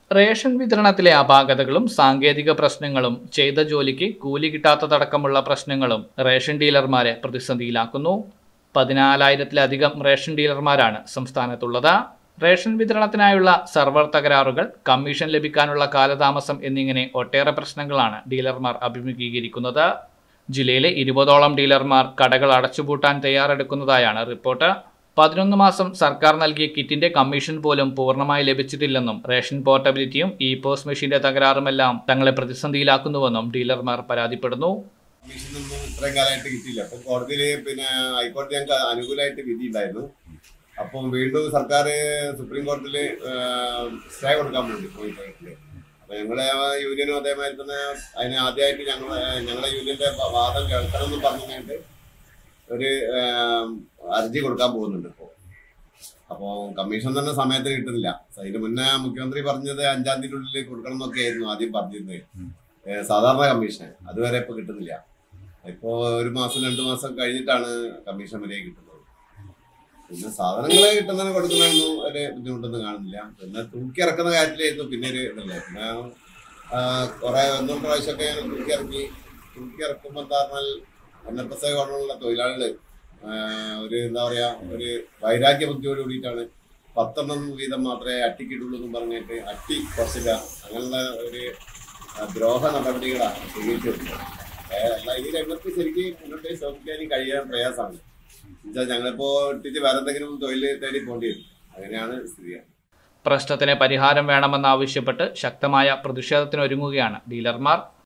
ration വിതരണത്തിലെ അപാകതകളും സാങ്കേതിക പ്രശ്നങ്ങളും ചെയ്ത ജോലിക്ക് കൂലി കിട്ടാത്തതടക്കമുള്ള പ്രശ്നങ്ങളും റേഷൻ ഡീലർമാരെ പ്രതിസന്ധിയിലാക്കുന്നു പതിനാലായിരത്തിലധികം റേഷൻ ഡീലർമാരാണ് സംസ്ഥാനത്തുള്ളത് റേഷൻ വിതരണത്തിനായുള്ള സർവർ തകരാറുകൾ കമ്മീഷൻ ലഭിക്കാനുള്ള കാലതാമസം എന്നിങ്ങനെ ഒട്ടേറെ പ്രശ്നങ്ങളാണ് ഡീലർമാർ അഭിമുഖീകരിക്കുന്നത് ജില്ലയിലെ ഇരുപതോളം ഡീലർമാർ കടകൾ അടച്ചുപൂട്ടാൻ തയ്യാറെടുക്കുന്നതായാണ് റിപ്പോർട്ട് പതിനൊന്ന് മാസം സർക്കാർ നൽകിയ കിറ്റിന്റെ കമ്മീഷൻ പോലും പൂർണ്ണമായി ലഭിച്ചിട്ടില്ലെന്നും റേഷൻ പോർട്ടബിലിറ്റിയും ഇ പോസ്റ്റ് മെഷീന്റെ തകരാറുമെല്ലാം തങ്ങളെ പ്രതിസന്ധിയിലാക്കുന്നുവെന്നും ഡീലർമാർ പരാതിപ്പെടുന്നു കമ്മീഷനൊന്നും ഇത്രയും കാലമായിട്ട് കിട്ടിയില്ല അപ്പൊ കോടതിയില് പിന്നെ ഹൈക്കോടതി ഞങ്ങൾക്ക് അനുകൂലമായിട്ട് വിധി ഉണ്ടായിരുന്നു അപ്പം വീണ്ടും സർക്കാർ സുപ്രീം കോടതിയിൽ സ്റ്റേ കൊടുക്കാൻ വേണ്ടി പോയി പോയിട്ടുണ്ട് അപ്പൊ ഞങ്ങളെ യൂണിയനും അതേമാതിരി തന്നെ അതിന് ആദ്യമായിട്ട് ഞങ്ങൾ ഞങ്ങളുടെ യൂണിയന്റെ വാദം കേൾക്കണം എന്ന് പറഞ്ഞിട്ട് ഒരു ആം, ഹർജി കൊടുക്കാൻ പോകുന്നുണ്ട് ഇപ്പോൾ അപ്പോൾ കമ്മീഷൻ തന്നെ സമയത്തിന് കിട്ടുന്നില്ല അതിന് മുന്നേ മുഖ്യമന്ത്രി പറഞ്ഞത് അഞ്ചാം തീയതിക്കുള്ളിൽ കൊടുക്കണം എന്നൊക്കെ ആയിരുന്നു ആദ്യം പറഞ്ഞിരുന്നത് ഏ, സാധാരണ കമ്മീഷൻ അതുവരെ ഇപ്പൊ കിട്ടുന്നില്ല ഇപ്പോ ഒരു മാസം രണ്ടു മാസം കഴിഞ്ഞിട്ടാണ് കമ്മീഷൻ വരെ കിട്ടുന്നത് പിന്നെ സാധനങ്ങളെ കിട്ടുന്നതിന് കൊടുക്കുന്നതിനൊന്നും ഒരു ബുദ്ധിമുട്ടൊന്നും കാണുന്നില്ല പിന്നെ തൂക്കി ഇറക്കുന്ന കാര്യത്തിലായിരുന്നു പിന്നെ ഒരു ഇതല്ലേ പിന്നെ ആ, കുറെ ഒന്നും പ്രാവശ്യമൊക്കെ ഞാൻ തൂക്കി ഇറക്കി തൂക്കി ഇറക്കുമ്പോൾ എന്താ പറഞ്ഞാൽ എൻ എഫ് എസ് ഐ കൊണ്ടുള്ള തൊഴിലാളികള് ആ, ഒരു എന്താ പറയാ ഒരു വൈരാഗ്യ ബുദ്ധിയോട് കൂടിയിട്ടാണ് പത്തെണ്ണം വീതം മാത്രമേ അട്ടിക്കിട്ടുള്ളൂ എന്ന് പറഞ്ഞിട്ട് അട്ടി കുറച്ചില്ല അങ്ങനെയുള്ള ഒരു ആ, ദ്രോഹ നടപടികളാണ് സ്വീകരിച്ചത് അല്ല ഈ രംഗത്ത് ശരിക്കും മുന്നോട്ട് ശ്രമിക്കാൻ കഴിയാൻ പ്രയാസമാണ് എന്നുവെച്ചാൽ ഞങ്ങളിപ്പോ ഇട്ടിട്ട് വേറെ എന്തെങ്കിലും തൊഴിൽ തേടി പോകേണ്ടി വരും അങ്ങനെയാണ് സ്ഥിതി പ്രശ്നത്തിന് പരിഹാരം വേണമെന്നാവശ്യപ്പെട്ട് ശക്തമായ പ്രതിഷേധത്തിനൊരുങ്ങുകയാണ് ഡീലർമാർ